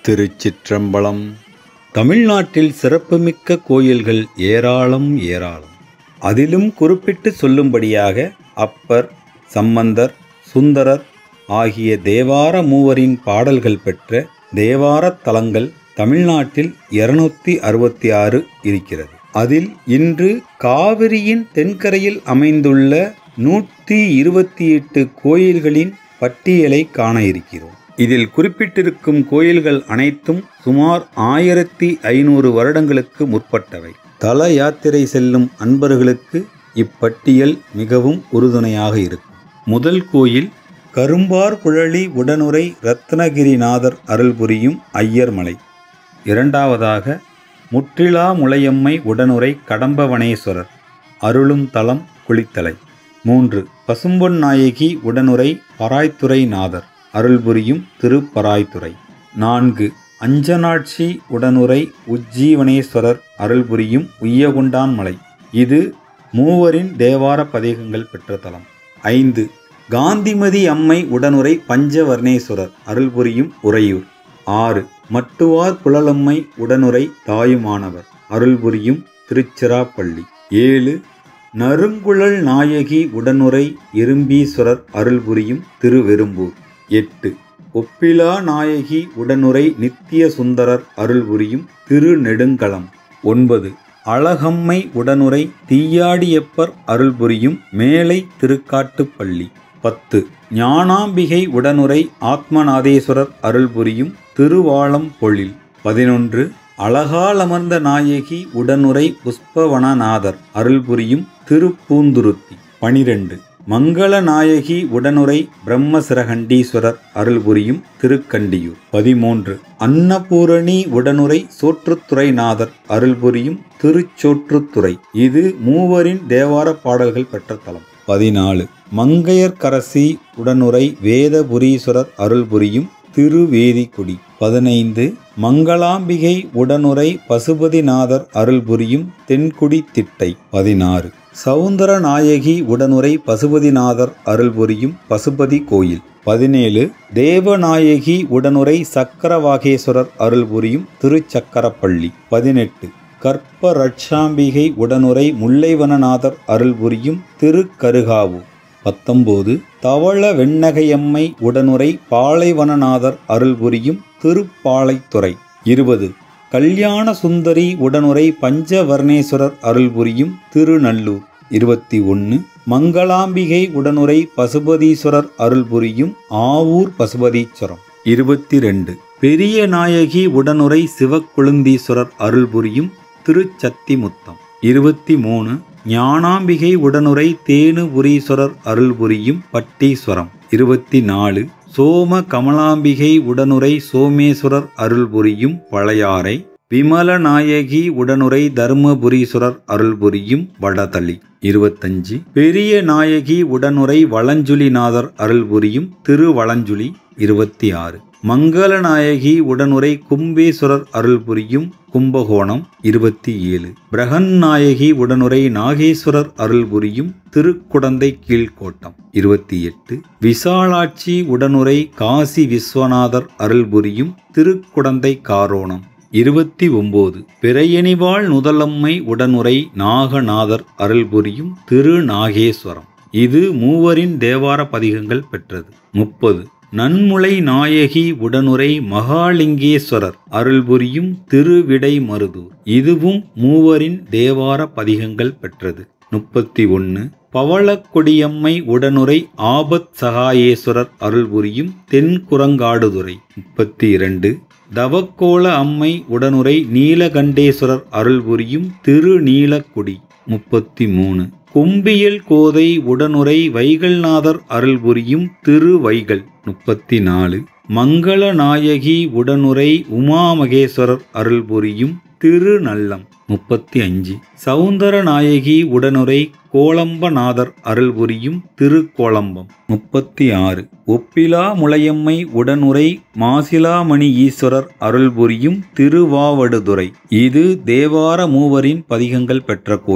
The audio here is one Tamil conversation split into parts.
திருச்சிற்றம்பலம் தமிழ்நாட்டில் சிறப்புமிக்க கோயில்கள் ஏராளம் ஏராளம் அதிலும் குறிப்பிட்டு சொல்லும்படியாக அப்பர் சம்பந்தர் சுந்தரர் ஆகிய தேவார மூவரின் பாடல்கள் பெற்ற தேவாரத் தலங்கள் தமிழ்நாட்டில் இருநூத்தி அறுபத்தி ஆறு இருக்கிறது அதில் இன்று காவிரியின் தென்கரையில் அமைந்துள்ள நூற்றி இருபத்தி எட்டு கோயில்களின் பட்டியலை காண இருக்கிறோம் இதில் குறிப்பிட்டிருக்கும் கோயில்கள் அனைத்தும் சுமார் ஆயிரத்தி ஐநூறு வருடங்களுக்கு முற்பட்டவை தல யாத்திரை செல்லும் அன்பர்களுக்கு இப்பட்டியல் மிகவும் உறுதுணையாக இருக்கும் முதல் கோயில் கரும்பார் குழலி உடனுரை ரத்னகிரிநாதர் அருள்புரியும் ஐயர் மலை இரண்டாவதாக முற்றிலா முளையம்மை உடனுரை கடம்பவனேஸ்வரர் அருளும் தலம் குளித்தலை மூன்று பசும்பொன் நாயகி உடனுரை பராய்த்துறை நாதர் அருள்புரியும் திருப்பராய்த்துறை நான்கு அஞ்சனாட்சி உடனுரை உஜ்ஜீவனேஸ்வரர் அருள்புரியும் உய்யகுண்டான் மலை இது மூவரின் தேவார பதிகங்கள் பெற்ற தலம் ஐந்து காந்திமதி அம்மை உடனுரை பஞ்சவர்ணேஸ்வரர் அருள்புரியும் உறையூர் ஆறு மட்டுவார் குழலம்மை உடனுரை தாயுமானவர் அருள்புரியும் திருச்சிராப்பள்ளி ஏழு நறுங்குழல் நாயகி உடனுரை இரும்பீஸ்வரர் அருள்புரியும் திருவெரும்பூர் எட்டு ஒப்பிலா நாயகி உடனுரை நித்திய சுந்தரர் அருள்புரியும் திருநெடுங்களம் ஒன்பது அழகம்மை உடனுரை தீயாடியப்பர் அருள்புரியும் மேலை திருக்காட்டுப்பள்ளி பத்து ஞானாம்பிகை உடனுரை ஆத்மநாதேஸ்வரர் அருள்புரியும் திருவாளம் பொழில் பதினொன்று அழகாலமர்ந்த நாயகி உடனுரை புஷ்பவனநாதர் அருள்புரியும் திருப்பூந்துருத்தி பனிரெண்டு மங்கள நாயகி உடனுரை பிரம்மசிரகண்டீஸ்வரர் அருள்புரியும் திருக்கண்டியூர் பதிமூன்று அன்னபூரணி உடனுரை சோற்றுத்துறைநாதர் அருள்புரியும் திருச்சோற்றுத்துறை இது மூவரின் தேவார பாடல்கள் பெற்ற தலம் பதினாலு மங்கையர்க்கரசி உடனுரை வேதபுரீஸ்வரர் அருள்புரியும் திருவேதிக்குடி பதினைந்து மங்களாம்பிகை உடனுரை பசுபதிநாதர் அருள்புரியும் தென்குடி திட்டை பதினாறு சவுந்தர நாயகி உடனுரை பசுபதிநாதர் அருள்புரியும் பசுபதி கோயில் பதினேழு தேவநாயகி உடனுரை சக்கரவாகேஸ்வரர் அருள்புரியும் திருச்சக்கரப்பள்ளி பதினெட்டு கற்ப ரட்சாம்பிகை உடனுரை முல்லைவனநாதர் அருள்புரியும் திருக்கருகாவு பத்தொம்போது தவள வெண்ணகையம்மை உடனுரை பாலைவனநாதர் அருள்புரியும் திருப்பாலைத்துறை இருபது கல்யாண சுந்தரி உடனுரை பஞ்சவர்ணேஸ்வரர் அருள்புரியும் திருநல்லூர் இருபத்தி ஒன்று மங்களாம்பிகை உடனுரை பசுபதீஸ்வரர் அருள்புரியும் ஆவூர் பசுபதீஸ்வரம் இருபத்தி ரெண்டு பெரிய நாயகி உடனுரை சிவக்குழுந்தீஸ்வரர் அருள்புரியும் திருச்சத்திமுத்தம் இருபத்தி மூணு ஞானாம்பிகை உடனுரை தேனுபுரீஸ்வரர் அருள்புரியும் பட்டீஸ்வரம் இருபத்தி நாலு சோம கமலாம்பிகை உடனுரை சோமேஸ்வரர் அருள்புரியும் பழையாறை விமலநாயகி உடனுரை தர்மபுரீஸ்வரர் அருள்புரியும் வடதளி இருபத்தஞ்சு பெரிய நாயகி உடனுரை வளஞ்சுலிநாதர் அருள்புரியும் திருவளஞ்சுலி இருபத்தி ஆறு மங்களநாயகி உடனுரை கும்பேஸ்வரர் அருள்புரியும் கும்பகோணம் இருபத்தி ஏழு பிரகன்நாயகி உடனுரை நாகேஸ்வரர் அருள்புரியும் திருக்குடந்தை கீழ்கோட்டம் இருபத்தி எட்டு விசாலாட்சி உடனுரை காசி விஸ்வநாதர் அருள்புரியும் திருக்குடந்தை காரோணம் இருபத்தி ஒன்பது பிறையணிவாள் நுதலம்மை உடனுரை நாகநாதர் அருள்புரியும் திருநாகேஸ்வரம் இது மூவரின் தேவார பதிகங்கள் பெற்றது முப்பது நன்முளை நாயகி உடனுரை மகாலிங்கேஸ்வரர் அருள்புரியும் திருவிடை மருதூர் இதுவும் மூவரின் தேவார பதிகங்கள் பெற்றது முப்பத்தி ஒன்று பவளக்கொடியம்மை உடனுரை ஆபத் சகாயேஸ்வரர் அருள்புரியும் தென்குரங்காடுதுறை முப்பத்தி இரண்டு தவக்கோல அம்மை உடனுரை நீலகண்டேஸ்வரர் அருள்புரியும் திருநீலக்குடி முப்பத்தி மூணு கும்பியல் கோதை உடனுரை வைகல்நாதர் அருள்புரியும் திருவைகள் முப்பத்தி நாலு மங்கள நாயகி உடனுரை உமாமகேஸ்வரர் அருள்புரியும் திருநல்லம் முப்பத்தி அஞ்சு சவுந்தர நாயகி உடனுரை கோலம்பநாதர் அருள்புரியும் திருக்கோலம்பம் முப்பத்தி ஆறு ஒப்பிலா முளையம்மை உடனுரை மாசிலாமணி ஈஸ்வரர் அருள்புரியும் திருவாவடுதுறை இது தேவார மூவரின் பதிகங்கள் பெற்ற கோயில்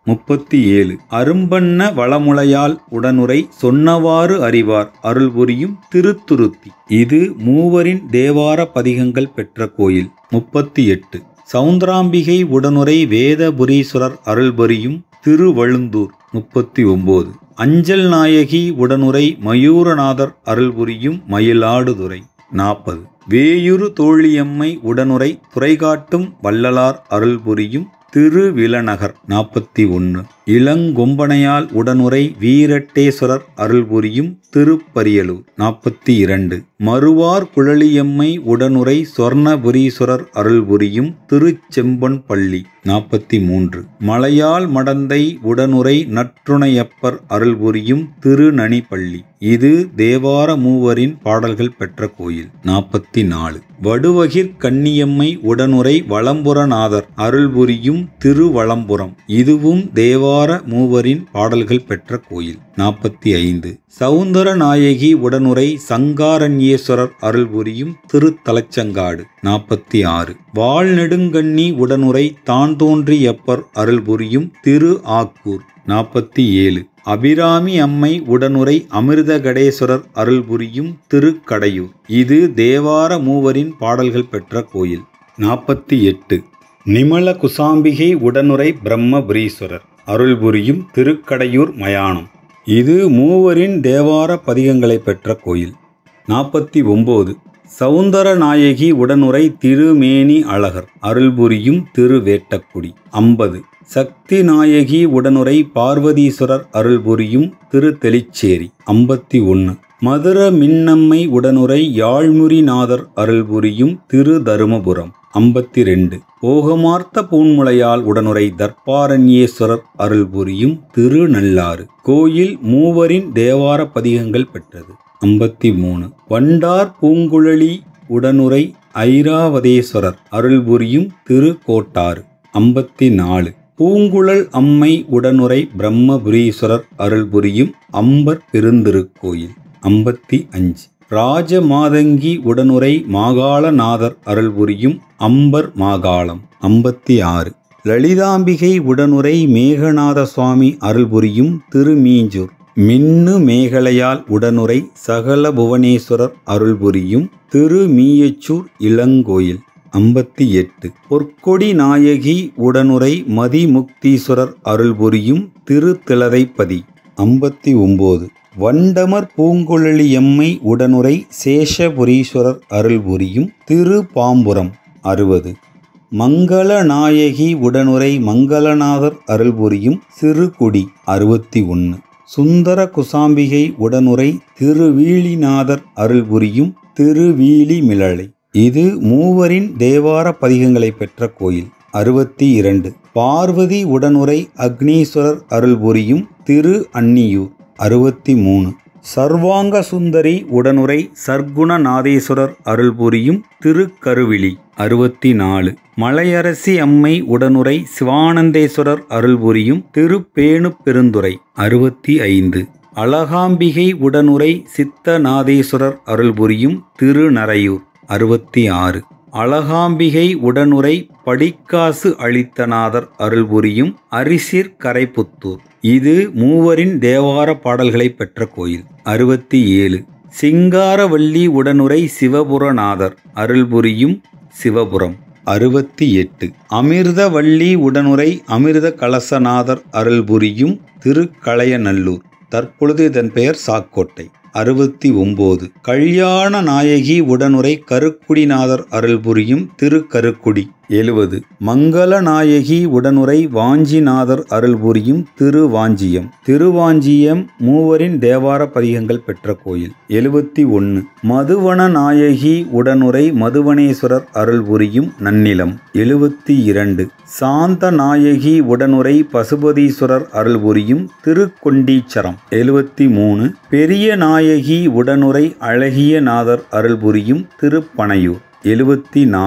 முப்பத்தி ஏழு அரும்பண்ண வளமுலையால் உடனுரை சொன்னவாறு அறிவார் அருள் புரியும் திருத்துருத்தி இது மூவரின் தேவார பதிகங்கள் பெற்ற கோயில் முப்பத்தி எட்டு சவுந்தராம்பிகை உடனுரை வேதபுரீஸ்வரர் அருள்புரியும் திருவழுந்தூர் முப்பத்தி ஒன்பது அஞ்சல் நாயகி உடனுரை மயூரநாதர் அருள்புரியும் மயிலாடுதுறை நாற்பது வேயுறு தோழியம்மை உடனுரை துறைகாட்டும் வள்ளலார் அருள்புரியும் திருவிலநகர் நாற்பத்தி ஒன்று இளங்கொம்பனையால் உடனுரை வீரட்டேஸ்வரர் அருள்புரியும் திருப்பரியலூர் நாற்பத்தி இரண்டு மறுவார் குழலியம்மை உடனுரை சொர்ணபுரீஸ்வரர் அருள்புரியும் திருச்செம்பன் பள்ளி நாற்பத்தி மூன்று மலையாள் மடந்தை உடனுரை நற்றுணையப்பர் அருள்புரியும் திருநனிப்பள்ளி இது தேவார மூவரின் பாடல்கள் பெற்ற கோயில் நாற்பத்தி நாலு வடுவகிர் கன்னியம்மை உடனுரை வளம்புரநாதர் அருள்புரியும் திருவளம்புரம் இதுவும் தேவார மூவரின் பாடல்கள் பெற்ற கோயில் நாற்பத்தி ஐந்து சவுந்தர நாயகி உடனுரை சங்காரண்யேஸ்வரர் அருள்புரியும் திருத்தலச்சங்காடு நாற்பத்தி ஆறு வாழ்நெடுங்கண்ணி உடனுரை தான் தோன்றியப்பர் அருள்புரியும் திரு ஆக்கூர் நாற்பத்தி ஏழு அபிராமி அம்மை உடனுரை அமிர்தகடேஸ்வரர் அருள்புரியும் திருக்கடையூர் இது தேவார மூவரின் பாடல்கள் பெற்ற கோயில் நாற்பத்தி எட்டு நிமல குசாம்பிகை உடனுரை பிரம்மபுரீஸ்வரர் அருள்புரியும் திருக்கடையூர் மயானம் இது மூவரின் தேவார பதிகங்களை பெற்ற கோயில் நாற்பத்தி ஒன்பது சவுந்தர நாயகி உடனுரை திருமேனி அழகர் அருள்புரியும் திருவேட்டக்குடி ஐம்பது சக்தி நாயகி உடனுரை பார்வதீஸ்வரர் அருள்புரியும் திரு தெளிச்சேரி ஐம்பத்தி ஒன்று மதுர மின்னம்மை உடனுரை யாழ்முரிநாதர் அருள்புரியும் திரு தருமபுரம் ஐம்பத்தி ரெண்டு ஓகமார்த்த பூன்முளையால் உடனுரை தர்பாரண்யேஸ்வரர் அருள்புரியும் திருநள்ளாறு கோயில் மூவரின் தேவார பதிகங்கள் பெற்றது ஐம்பத்தி மூணு வண்டார் பூங்குழலி உடனுரை ஐராவதேஸ்வரர் அருள்புரியும் திருக்கோட்டாறு ஐம்பத்தி நாலு பூங்குழல் அம்மை உடனுரை பிரம்மபுரீஸ்வரர் அருள்புரியும் அம்பர் பெருந்திருக்கோயில் ஐம்பத்தி அஞ்சு ராஜமாதங்கி உடனுரை மாகாளநாதர் அருள்புரியும் அம்பர் மாகாளம் ஐம்பத்தி ஆறு லலிதாம்பிகை உடனுரை மேகநாத சுவாமி அருள்புரியும் திருமீஞ்சூர் மின்னு மேகலையால் உடனுரை சகல புவனேஸ்வரர் அருள்புரியும் திருமீயச்சூர் இளங்கோயில் ஐம்பத்தி எட்டு பொற்கொடி நாயகி உடனுரை மதிமுக்தீஸ்வரர் அருள்புரியும் திருத்திளதைப்பதி ஐம்பத்தி ஒன்பது வண்டமர் பூங்குழலி எம்மை உடனுரை சேஷபுரீஸ்வரர் அருள்புரியும் திருப்பாம்புரம் அறுபது மங்கள நாயகி உடனுரை மங்களநாதர் அருள்புரியும் சிறுகுடி அறுபத்தி ஒன்று சுந்தர குசாம்பிகை உடனுரை திருவீழிநாதர் அருள்புரியும் திருவீழிமிழலை இது மூவரின் தேவார பதிகங்களை பெற்ற கோயில் அறுபத்தி இரண்டு பார்வதி உடனுரை அக்னீஸ்வரர் அருள்புரியும் திரு அன்னியூர் அறுபத்தி மூணு சர்வாங்க சுந்தரி உடனுரை சர்க்குணநாதேஸ்வரர் அருள்புரியும் திருக்கருவிழி அறுபத்தி நாலு மலையரசி அம்மை உடனுரை சிவானந்தேஸ்வரர் அருள்புரியும் திருப்பேணு பெருந்துறை அறுபத்தி ஐந்து அழகாம்பிகை உடனுரை சித்தநாதேஸ்வரர் அருள்புரியும் திருநரையூர் அறுபத்தி ஆறு அழகாம்பிகை உடனுரை படிக்காசு அளித்தநாதர் அருள்புரியும் அரிசிர் கரைப்புத்தூர் இது மூவரின் தேவார பாடல்களை பெற்ற கோயில் அறுபத்தி ஏழு சிங்காரவல்லி உடனுரை சிவபுரநாதர் அருள்புரியும் சிவபுரம் அறுபத்தி எட்டு அமிர்தவள்ளி உடனுரை அமிர்த கலசநாதர் அருள்புரியும் திருக்களையநல்லூர் தற்பொழுது இதன் பெயர் சாக்கோட்டை அறுபத்தி ஒன்பது கல்யாண நாயகி உடனுரை கருக்குடிநாதர் அருள்புரியும் திருக்கருக்குடி எழுவது மங்கள நாயகி உடனுரை வாஞ்சிநாதர் அருள்புரியும் திருவாஞ்சியம் திருவாஞ்சியம் மூவரின் தேவார பதிகங்கள் பெற்ற கோயில் எழுபத்தி ஒன்று மதுவன நாயகி உடனுரை மதுவனேஸ்வரர் அருள்புரியும் நன்னிலம் எழுபத்தி இரண்டு சாந்த நாயகி உடனுரை பசுபதீஸ்வரர் அருள்புரியும் திருக்கொண்டீச்சரம் எழுபத்தி மூணு பெரிய நாயகி உடனுரை அழகிய நாதர் அருள்புரியும் திருப்பனையூர் எழுபத்தி நாலு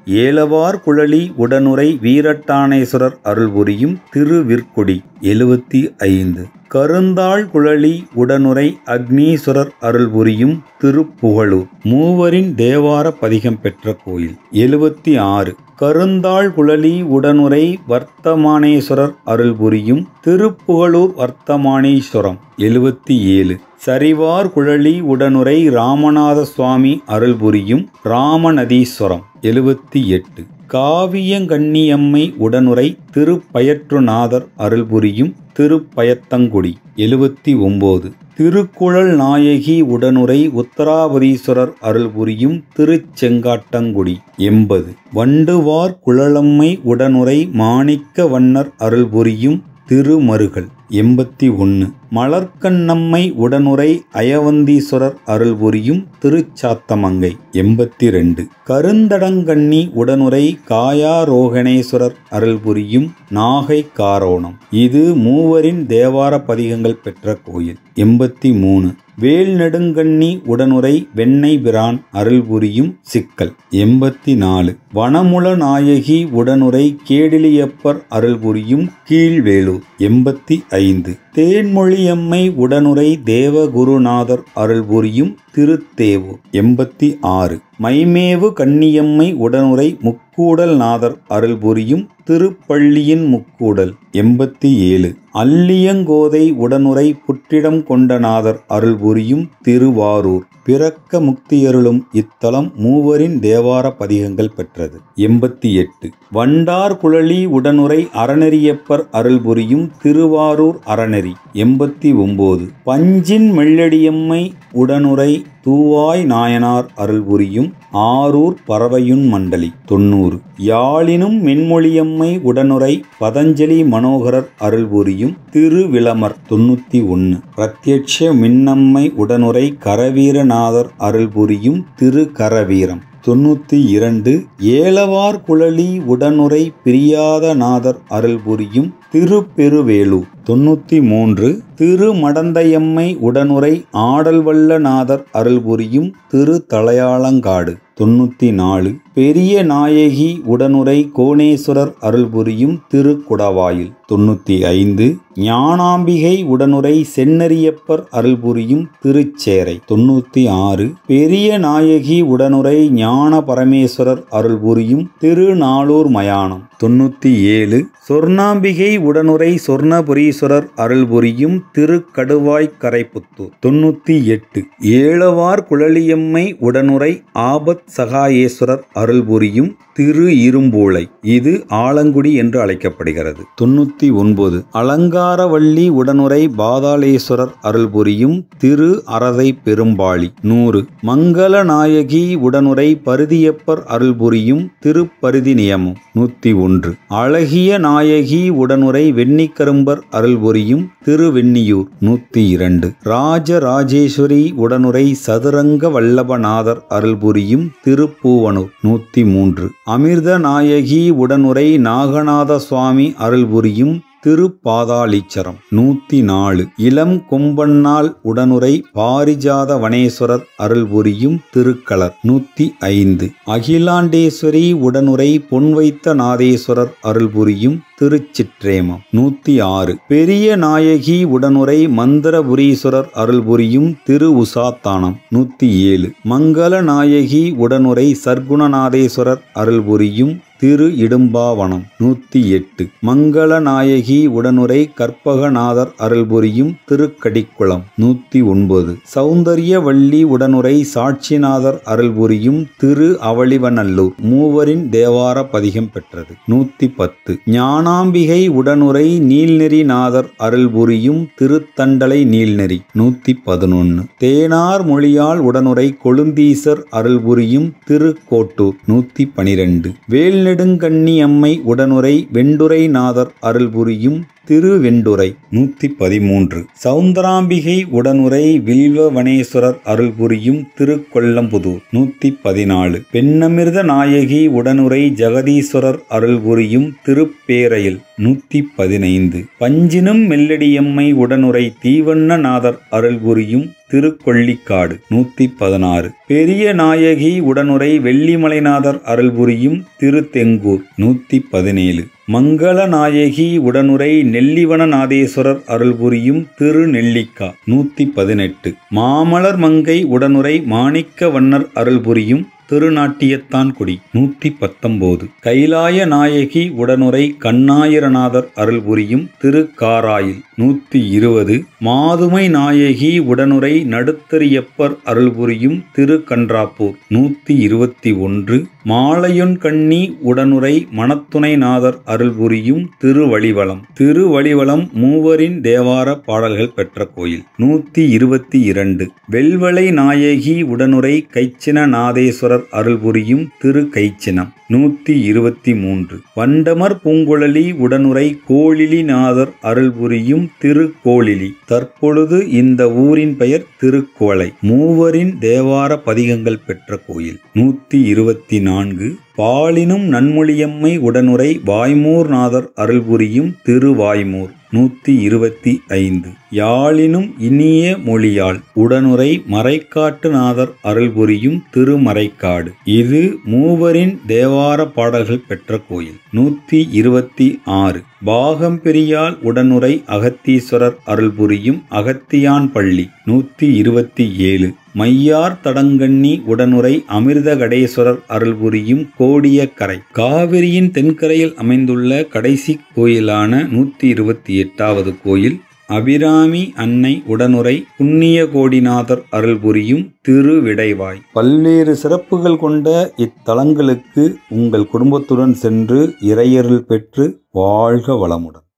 ஏலவார் குழலி உடனுரை வீரட்டானேஸ்வரர் அருள் புரியும் திருவிற்குடி எழுபத்தி ஐந்து கருந்தாள் குழலி உடனுரை அக்னீஸ்வரர் அருள் புரியும் திருப்புகழூர் மூவரின் தேவார பதிகம் பெற்ற கோயில் எழுபத்தி ஆறு கருந்தாள் குழலி உடனுரை வர்த்தமானேஸ்வரர் அருள் புரியும் திருப்புகழூர் வர்த்தமானேஸ்வரம் எழுபத்தி ஏழு சரிவார் குழலி உடனுரை ராமநாத சுவாமி அருள் புரியும் ராமநதீஸ்வரம் எழுபத்தி எட்டு காவியங்கண்ணியம்மை உடனுரை திருப்பயற்றுநாதர் அருள் புரியும் திருப்பயத்தங்குடி எழுபத்தி ஒன்பது திருக்குழல் நாயகி உடனுரை உத்தராபதீஸ்வரர் அருள் புரியும் திருச்செங்காட்டங்குடி எண்பது வண்டுவார் குழலம்மை உடனுரை மாணிக்க வண்ணர் அருள் புரியும் திருமருகல் எண்பத்தி ஒன்று மலர்க்கண்ணம்மை உடனுரை அயவந்தீஸ்வரர் அருள் புரியும் திருச்சாத்தமங்கை எண்பத்தி ரெண்டு கருந்தடங்கண்ணி உடனுரை காயாரோகணேஸ்வரர் அருள் புரியும் நாகை காரோணம் இது மூவரின் தேவார பதிகங்கள் பெற்ற கோயில் எண்பத்தி மூணு வேல் நெடுங்கண்ணி உடனுரை வெண்ணெய் பிரான் அருள் புரியும் சிக்கல் எண்பத்தி நாலு வனமுல நாயகி உடனுரை கேடிலியப்பர் அருள் புரியும் கீழ்வேலூர் எண்பத்தி ஐந்து தேன்மொழியம்மை உடனுரை தேவகுருநாதர் அருள் புரியும் திருத்தேவு எண்பத்தி ஆறு மைமேவு கன்னியம்மை உடனுரை முக்கூடல் நாதர் அருள் புரியும் திருப்பள்ளியின் முக்கூடல் எண்பத்தி ஏழு அல்லியங்கோதை உடனுரை புற்றிடம் கொண்ட நாதர் அருள் புரியும் திருவாரூர் பிறக்க முக்தியருளும் இத்தலம் மூவரின் தேவார பதிகங்கள் பெற்றது எண்பத்தி எட்டு வண்டார் குழலி உடனுரை அறநெறியப்பர் அருள் புரியும் திருவாரூர் அறநெறி எண்பத்தி ஒன்பது பஞ்சின் மெல்லடியம்மை உடனுரை தூவாய் நாயனார் அருள் புரியும் ஆரூர் பறவையுன் மண்டலி தொண்ணூறு யாழினும் மென்மொழியம்மை உடனுரை பதஞ்சலி மனோகரர் அருள் புரியும் திருவிளமர் தொண்ணூத்தி ஒன்று பிரத்யட்ச மின்னம்மை உடனுரை கரவீரநாதர் அருள் புரியும் திரு கரவீரம் தொண்ணூத்தி இரண்டு ஏலவார் குழலி உடனுரை பிரியாத நாதர் அருள் புரியும் திருப்பெருவேலூர் தொண்ணூத்தி மூன்று திருமடந்தையம்மை உடனுரை ஆடல்வல்ல நாதர் அருள் புரியும் திரு தலையாளங்காடு தொண்ணூத்தி நாலு பெரிய நாயகி உடனுரை கோணேஸ்வரர் அருள் புரியும் திருக்குடவாயில் தொண்ணூத்தி ஐந்து ஞானாம்பிகை உடனுரை சென்னரியப்பர் அருள் புரியும் திருச்சேரை தொண்ணூத்தி ஆறு பெரிய நாயகி உடனுரை ஞான பரமேஸ்வரர் அருள் புரியும் திருநாளூர் மயானம் தொண்ணூத்தி ஏழு சொர்ணாம்பிகை உடனுரை சொர்ணபுரீஸ்வரர் அருள் புரியும் திருக்கடுவாய் கரைப்புத்தூர் தொண்ணூத்தி எட்டு ஏழவார் குழலியம்மை உடனுரை ஆபத் சகாயேஸ்வரர் அருள் புரியும் திரு இரும்பூளை இது ஆலங்குடி என்று அழைக்கப்படுகிறது தொண்ணூத்தி ஒன்பது அலங்காரவள்ளி உடனுரை பாதாளேஸ்வரர் அருள் புரியும் திரு அரதை பெரும்பாளி நூறு மங்கள நாயகி உடனுரை பருதியப்பர் அருள் புரியும் திருப்பருதி நியமம் நூத்தி ஒன்று அழகிய நாயகி உடனுரை வெண்ணிக்கரும்பர் அருள் புரியும் திருவெண்ணியூர் நூத்தி இரண்டு ராஜராஜேஸ்வரி உடனுரை சதுரங்க வல்லபநாதர் அருள் புரியும் திருப்பூவனூர் நூத்தி மூன்று அமிர்த நாயகி உடனுரை நாகநாத சுவாமி அருள் புரியும் திருப்பாதாளீச்சரம் நூத்தி நாலு இளம் கொம்பன்னாள் உடனுரை பாரிஜாத வனேஸ்வரர் அருள் புரியும் திருக்களர் நூத்தி ஐந்து அகிலாண்டேஸ்வரி உடனுரை பொன் வைத்த நாதேஸ்வரர் அருள் புரியும் திருச்சிற்றேமம் நூத்தி ஆறு பெரிய நாயகி உடனுரை மந்திரபுரீஸ்வரர் அருள் புரியும் திரு உசாத்தானம் நூத்தி ஏழு மங்கள நாயகி உடனுரை சர்க்குணநாதேஸ்வரர் அருள் புரியும் திரு இடும்பாவனம் நூத்தி எட்டு மங்கள நாயகி உடனுரை கற்பகநாதர் அருள் புரியும் திருக்கடிக்குளம் நூத்தி ஒன்பது சௌந்தரிய வள்ளி உடனுரை சாட்சிநாதர் அருள் புரியும் திரு அவளிவநல்லூர் மூவரின் தேவார பதிகம் பெற்றது நூத்தி பத்து ஞானாம்பிகை உடனுரை நீல்நெறிநாதர் அருள் புரியும் திருத்தண்டலை நீல்நெறி நூத்தி பதினொன்னு தேனார் மொழியால் உடனுரை கொழுந்தீசர் அருள் புரியும் திருக்கோட்டூர் நூத்தி பனிரெண்டு வேல் நெடுங்கண்ணி அம்மை உடனுரை வெண்டுரை நாதர் அருள் புரியும் திருவெண்டுரை நூத்தி பதிமூன்று சவுந்தராம்பிகை உடனுரை வில்வவனேஸ்வரர் அருள் புரியும் திருக்கொல்லம்புதூர் நூத்தி பதினாலு பெண்ணமிர்த நாயகி உடனுரை ஜெகதீஸ்வரர் அருள் புரியும் திருப்பேரையூர் தென்கரையில் நூத்தி பதினைந்து பஞ்சினும் மெல்லடியம்மை உடனுரை தீவண்ண நாதர் அருள்புரியும் திருக்கொள்ளிக்காடு நூத்தி பதினாறு பெரிய நாயகி உடனுரை வெள்ளிமலைநாதர் அருள்புரியும் திருத்தெங்கூர் நூத்தி பதினேழு மங்கள நாயகி உடனுரை நெல்லிவனநாதேஸ்வரர் அருள்புரியும் திருநெல்லிக்கா நூத்தி பதினெட்டு மாமலர் மங்கை உடனுரை மாணிக்க வண்ணர் அருள்புரியும் திருநாட்டியத்தான்குடி நூத்தி பத்தொன்பது கைலாய நாயகி உடனுரை கண்ணாயிரநாதர் அருள்புரியும் திருக்காராயில் நூத்தி இருபது மாதுமை நாயகி உடனுரை நடுத்தரியப்பர் அருள்புரியும் திருக்கன்றாப்பூர் நூத்தி இருபத்தி ஒன்று மாலையொன்கண்ணி உடனுரை மணத்துணைநாதர் அருள்புரியும் திருவழிவலம் திருவழிவலம் மூவரின் தேவார பாடல்கள் பெற்ற கோயில் நூத்தி இருபத்தி இரண்டு வெல்வளை நாயகி உடனுரை கைச்சின நாதேஸ்வரர் அருள்புரியும் திரு கைச்சினம் நூத்தி இருபத்தி மூன்று வண்டமர் பூங்குழலி உடனுரை கோழிலிநாதர் அருள்புரியும் திருக்கோளிலி தற்பொழுது இந்த ஊரின் பெயர் திருக்கோளை மூவரின் தேவார பதிகங்கள் பெற்ற கோயில் நூத்தி இருபத்தி நான்கு பாலினும் நன்மொழியம்மை உடனுரை வாய்மூர்நாதர் அருள்புரியும் திருவாய்மூர் நூத்தி இருபத்தி ஐந்து யாழினும் இனிய மொழியால் உடனுரை மறைக்காட்டுநாதர் அருள்புரியும் திருமறைக்காடு இது மூவரின் தேவார பாடல்கள் பெற்ற கோயில் நூத்தி இருபத்தி ஆறு பாகம் பெரியால் உடனுரை அகத்தீஸ்வரர் அருள்புரியும் அகத்தியான் பள்ளி நூத்தி இருபத்தி ஏழு மையார் தடங்கண்ணி உடனுரை அமிர்தகடேஸ்வரர் அருள்புரியும் கோடியக்கரை காவிரியின் தென்கரையில் அமைந்துள்ள கடைசி கோயிலான நூத்தி இருபத்தி எட்டாவது கோயில் அபிராமி அன்னை உடனுரை புண்ணிய கோடிநாதர் அருள்புரியும் திருவிடைவாய் பல்வேறு சிறப்புகள் கொண்ட இத்தலங்களுக்கு உங்கள் குடும்பத்துடன் சென்று இறையருள் பெற்று வாழ்க வளமுடன்